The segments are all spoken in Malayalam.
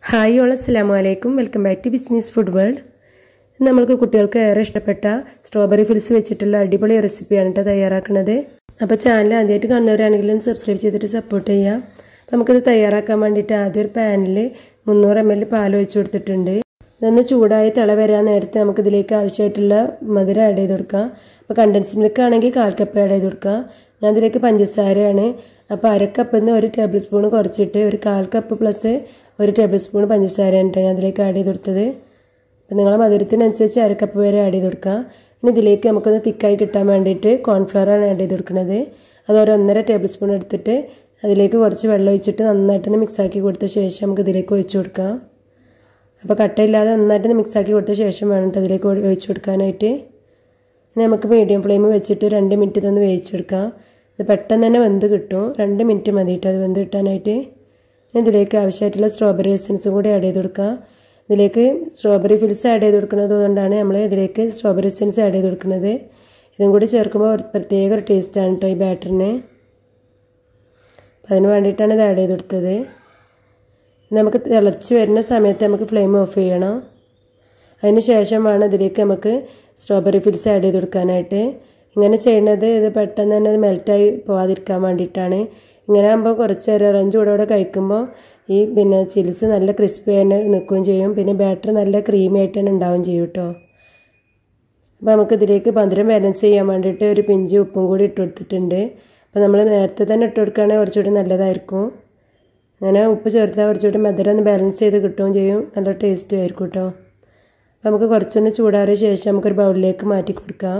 ഹായ് ഓൾ അസ്സാം വലൈക്കും welcome back to Bismi's food world ഇന്ന് നമ്മൾക്ക് കുട്ടികൾക്ക് ഏറെ ഇഷ്ടപ്പെട്ട സ്ട്രോബെറി ഫിൽസ് വെച്ചിട്ടുള്ള അടിപൊളി റെസിപ്പിയാണ് കേട്ടോ തയ്യാറാക്കുന്നത് അപ്പോൾ ചാനൽ ആദ്യമായിട്ട് കാണുന്നവരാണെങ്കിലും സബ്സ്ക്രൈബ് ചെയ്തിട്ട് സപ്പോർട്ട് ചെയ്യാം അപ്പോൾ നമുക്കിത് തയ്യാറാക്കാൻ വേണ്ടിയിട്ട് ആദ്യം ഒരു പാനിൽ മുന്നൂറ് എം എൽ പാൽ ഒഴിച്ചു കൊടുത്തിട്ടുണ്ട് ഇതൊന്ന് ചൂടായി തിള വരാൻ നേരത്തെ നമുക്കിതിലേക്ക് ആവശ്യമായിട്ടുള്ള മധുരം ആഡ് ചെയ്ത് കൊടുക്കാം അപ്പോൾ കണ്ടൻസ് മിൽക്ക് ആണെങ്കിൽ കാൽ കപ്പ് ആഡ് ചെയ്ത് കൊടുക്കാം ഞാൻ ഇതിലേക്ക് പഞ്ചസാരയാണ് അപ്പോൾ അരക്കപ്പിൽ നിന്ന് ഒരു ടേബിൾ സ്പൂൺ കുറച്ചിട്ട് ഒരു കാൽ കപ്പ് പ്ലസ് ഒരു ടേബിൾ സ്പൂൺ പഞ്ചസാരയാണ് കേട്ടോ ഞാൻ അതിലേക്ക് ആഡ് ചെയ്ത് കൊടുത്തത് അപ്പോൾ നിങ്ങളെ മധുരത്തിനനുസരിച്ച് അരക്കപ്പ് വരെ ആഡ് ചെയ്ത് കൊടുക്കുക ഇനി ഇതിലേക്ക് നമുക്കൊന്ന് തിക്കായി കിട്ടാൻ വേണ്ടിയിട്ട് കോൺഫ്ലവറാണ് ആഡ് ചെയ്ത് കൊടുക്കുന്നത് അത് ഒരു ഒന്നര ടേബിൾ സ്പൂൺ എടുത്തിട്ട് അതിലേക്ക് കുറച്ച് വെള്ളം ഒഴിച്ചിട്ട് നന്നായിട്ടൊന്ന് മിക്സാക്കി കൊടുത്ത ശേഷം നമുക്ക് ഇതിലേക്ക് ഒഴിച്ചു കൊടുക്കാം അപ്പോൾ കട്ടയില്ലാതെ നന്നായിട്ടൊന്ന് മിക്സാക്കി കൊടുത്ത ശേഷം വേണം കേട്ടോ അതിലേക്ക് ഒഴിച്ചു കൊടുക്കാനായിട്ട് ഇനി നമുക്ക് മീഡിയം ഫ്ലെയിം വെച്ചിട്ട് രണ്ട് മിനിറ്റ് ഇതൊന്ന് വേവിച്ചെടുക്കാം ഇത് പെട്ടെന്ന് തന്നെ വെന്ത് കിട്ടും രണ്ട് മിനിറ്റ് മതി കേട്ടോ അത് വെന്ത് കിട്ടാനായിട്ട് ഇതിലേക്ക് ആവശ്യമായിട്ടുള്ള സ്ട്രോബെറി എസൻസും കൂടി ആഡ് ചെയ്ത് കൊടുക്കുക ഇതിലേക്ക് സ്ട്രോബെറി ഫിൽസ് ആഡ് ചെയ്ത് കൊടുക്കുന്നത് കൊണ്ടാണ് നമ്മൾ ഇതിലേക്ക് സ്ട്രോബെറി എസൻസ് ആഡ് ചെയ്ത് കൊടുക്കുന്നത് ഇതും കൂടി ചേർക്കുമ്പോൾ പ്രത്യേക ഒരു ടേസ്റ്റാണ് കേട്ടോ ഈ ബാറ്ററിന് അതിന് വേണ്ടിയിട്ടാണ് ഇത് ആഡ് ചെയ്ത് കൊടുത്തത് നമുക്ക് തിളച്ച് വരുന്ന സമയത്ത് നമുക്ക് ഫ്ലെയിം ഓഫ് ചെയ്യണം അതിന് ശേഷം വേണം ഇതിലേക്ക് നമുക്ക് സ്ട്രോബെറി ഫിൽസ് ആഡ് ചെയ്ത് കൊടുക്കാനായിട്ട് ഇങ്ങനെ ചെയ്യുന്നത് ഇത് പെട്ടെന്ന് തന്നെ അത് മെൽറ്റായി പോകാതിരിക്കാൻ വേണ്ടിയിട്ടാണ് ഇങ്ങനെ ആകുമ്പോൾ കുറച്ച് നേരം ഇറം ചൂടോടെ കഴിക്കുമ്പോൾ ഈ പിന്നെ ചിൽസ് നല്ല ക്രിസ്പി തന്നെ നിൽക്കുകയും ചെയ്യും പിന്നെ ബാറ്റർ നല്ല ക്രീമി ആയിട്ട് തന്നെ ഉണ്ടാവുകയും ചെയ്യും കേട്ടോ അപ്പോൾ നമുക്ക് ഇതിലേക്ക് മധുരം ബാലൻസ് ചെയ്യാൻ വേണ്ടിയിട്ട് ഒരു പിഞ്ച് ഉപ്പും കൂടി ഇട്ട് കൊടുത്തിട്ടുണ്ട് അപ്പോൾ നമ്മൾ നേരത്തെ തന്നെ ഇട്ട് കൊടുക്കുകയാണെങ്കിൽ കുറച്ചുകൂടി നല്ലതായിരിക്കും അങ്ങനെ ഉപ്പ് ചേർത്താൽ കുറച്ചുകൂടി മധുരം ഒന്ന് ബാലൻസ് ചെയ്ത് കിട്ടുകയും ചെയ്യും നല്ല ടേസ്റ്റും ആയിരിക്കും കേട്ടോ അപ്പോൾ നമുക്ക് കുറച്ചൊന്ന് ചൂടാറിയ ശേഷം നമുക്കൊരു ബൗളിലേക്ക് മാറ്റി കൊടുക്കാം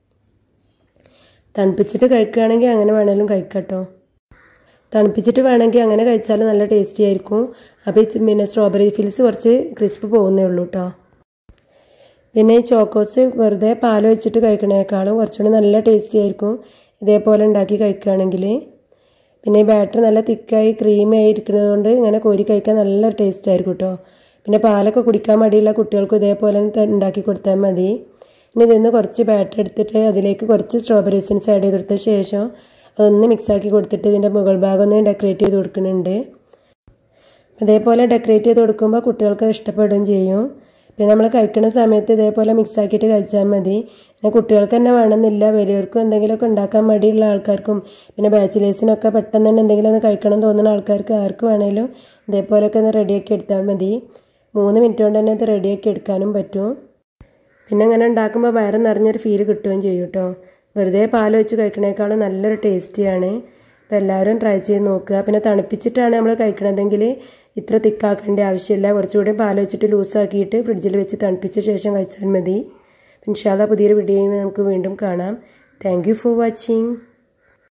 തണുപ്പിച്ചിട്ട് കഴിക്കുകയാണെങ്കിൽ അങ്ങനെ വേണമെങ്കിലും കഴിക്കാം കേട്ടോ തണുപ്പിച്ചിട്ട് വേണമെങ്കിൽ അങ്ങനെ കഴിച്ചാൽ നല്ല ടേസ്റ്റി ആയിരിക്കും അപ്പോൾ ഈ പിന്നെ സ്ട്രോബെറി ഫിൽസ് കുറച്ച് ക്രിസ്പ് പോകുന്നേ ഉള്ളൂ കേട്ടോ പിന്നെ ഈ ചോക്കോസ് വെറുതെ പാൽ വെച്ചിട്ട് കഴിക്കണേക്കാളും കുറച്ചുകൂടി നല്ല ടേസ്റ്റി ആയിരിക്കും ഇതേപോലെ ഉണ്ടാക്കി കഴിക്കുകയാണെങ്കിൽ പിന്നെ ഈ ബാറ്റർ നല്ല തിക്കായി ക്രീമി ആയി ഇരിക്കുന്നത് കൊണ്ട് ഇങ്ങനെ കോരി കഴിക്കാൻ നല്ല ടേസ്റ്റ് ആയിരിക്കും കേട്ടോ പിന്നെ പാലൊക്കെ കുടിക്കാൻ മടിയുള്ള കുട്ടികൾക്ക് ഇതേപോലെ ഉണ്ടാക്കി കൊടുത്താൽ മതി ഇനി ഇതിൽ നിന്ന് കുറച്ച് ബാറ്റർ എടുത്തിട്ട് അതിലേക്ക് കുറച്ച് സ്ട്രോബെറി എസൻസ് ആഡ് ചെയ്ത് കൊടുത്ത ശേഷം അതൊന്ന് മിക്സാക്കി കൊടുത്തിട്ട് ഇതിൻ്റെ മുകൾ ഭാഗം ഒന്ന് ഡെക്കറേറ്റ് ചെയ്ത് കൊടുക്കുന്നുണ്ട് അതേപോലെ ഡെക്കറേറ്റ് ചെയ്ത് കൊടുക്കുമ്പോൾ കുട്ടികൾക്ക് ഇഷ്ടപ്പെടുകയും ചെയ്യും പിന്നെ നമ്മൾ കഴിക്കുന്ന സമയത്ത് ഇതേപോലെ മിക്സാക്കിയിട്ട് കഴിച്ചാൽ മതി പിന്നെ കുട്ടികൾക്ക് തന്നെ വേണമെന്നില്ല വലിയവർക്കും എന്തെങ്കിലുമൊക്കെ ഉണ്ടാക്കാൻ മടിയുള്ള ആൾക്കാർക്കും പിന്നെ ബാച്ചിലേഴ്സിനൊക്കെ പെട്ടെന്ന് തന്നെ എന്തെങ്കിലും ഒന്ന് കഴിക്കണം തോന്നുന്ന ആൾക്കാർക്ക് ആർക്ക് വേണേലും ഇതേപോലെയൊക്കെ ഒന്ന് റെഡിയാക്കി എടുത്താൽ മതി മൂന്ന് മിനിറ്റ് കൊണ്ട് തന്നെ ഇത് റെഡിയാക്കി എടുക്കാനും പറ്റും പിന്നെ അങ്ങനെ ഉണ്ടാക്കുമ്പോൾ വയറ് നിറഞ്ഞൊരു ഫീല് കിട്ടുകയും ചെയ്യും കേട്ടോ വെറുതെ പാൽ വെച്ച് കഴിക്കണേക്കാളും നല്ലൊരു ടേസ്റ്റിയാണ് അപ്പോൾ എല്ലാവരും ട്രൈ ചെയ്ത് നോക്കുക പിന്നെ തണുപ്പിച്ചിട്ടാണ് നമ്മൾ കഴിക്കണതെങ്കിൽ ഇത്ര തിക്കാക്കേണ്ട ആവശ്യമില്ല കുറച്ചുകൂടി പാൽ വെച്ചിട്ട് ലൂസാക്കിയിട്ട് ഫ്രിഡ്ജിൽ വെച്ച് തണുപ്പിച്ച ശേഷം കഴിച്ചാൽ മതി ഇൻഷാല്ല പുതിയൊരു വീഡിയോയും നമുക്ക് വീണ്ടും കാണാം താങ്ക് ഫോർ വാച്ചിങ്